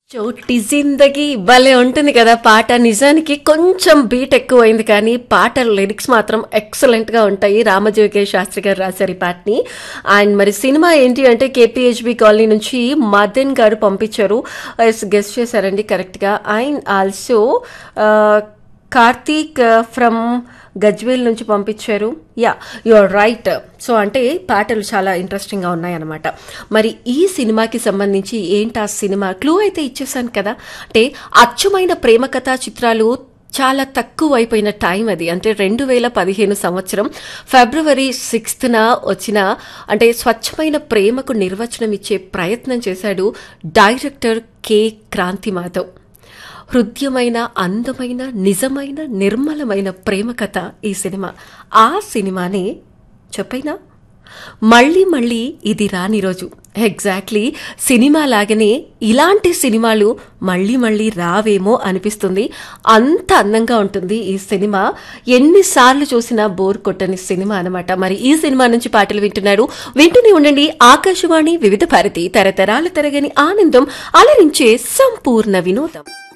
చోటి జిందగీ భలే ఉంటుంది కదా పాట నిజానికి కొంచెం బీట్ ఎక్కువైంది కానీ పాట లిరిక్స్ మాత్రం ఎక్సలెంట్ గా ఉంటాయి రామజోగే శాస్త్రి గారు రాశారు ఈ పాటని అండ్ మరి సినిమా ఏంటి అంటే కేపీహెచ్బి కాలనీ నుంచి మదన్ గారు పంపించారు గెస్ట్ చేశారండి కరెక్ట్ గా and also Karthik from Gajwel నుంచి పంపించారు యా యువర్ రైట్ సో అంటే పాటలు చాలా ఇంట్రెస్టింగ్గా ఉన్నాయన్నమాట మరి ఈ సినిమాకి సంబంధించి ఏంటి ఆ సినిమా క్లూ అయితే ఇచ్చేసాను కదా అంటే అచ్చమైన ప్రేమ కథా చిత్రాలు చాలా తక్కువ అయిపోయిన టైం అది అంటే రెండు వేల పదిహేను సంవత్సరం ఫిబ్రవరి సిక్స్త్న వచ్చిన అంటే స్వచ్ఛమైన ప్రేమకు నిర్వచనం ఇచ్చే ప్రయత్నం చేశాడు డైరెక్టర్ కె క్రాంతి మాధవ్ హృద్యమైన అందమైన నిజమైన నిర్మలమైన ప్రేమ కథ ఈ సినిమా ఆ సినిమానే చెప్పైనా మళ్ళీ మళ్ళీ ఇది రాని రోజు ఎగ్జాక్ట్లీ సినిమా లాగానే ఇలాంటి సినిమాలు మళ్ళీ మళ్ళీ రావేమో అనిపిస్తుంది అంత అందంగా ఉంటుంది ఈ సినిమా ఎన్నిసార్లు చూసినా బోర్ కొట్టని సినిమా అనమాట మరి ఈ సినిమా నుంచి పాటలు వింటున్నారు వింటూనే ఉండండి ఆకాశవాణి వివిధ భారతి తరతరాల తరగని ఆనందం అలరించే సంపూర్ణ వినోదం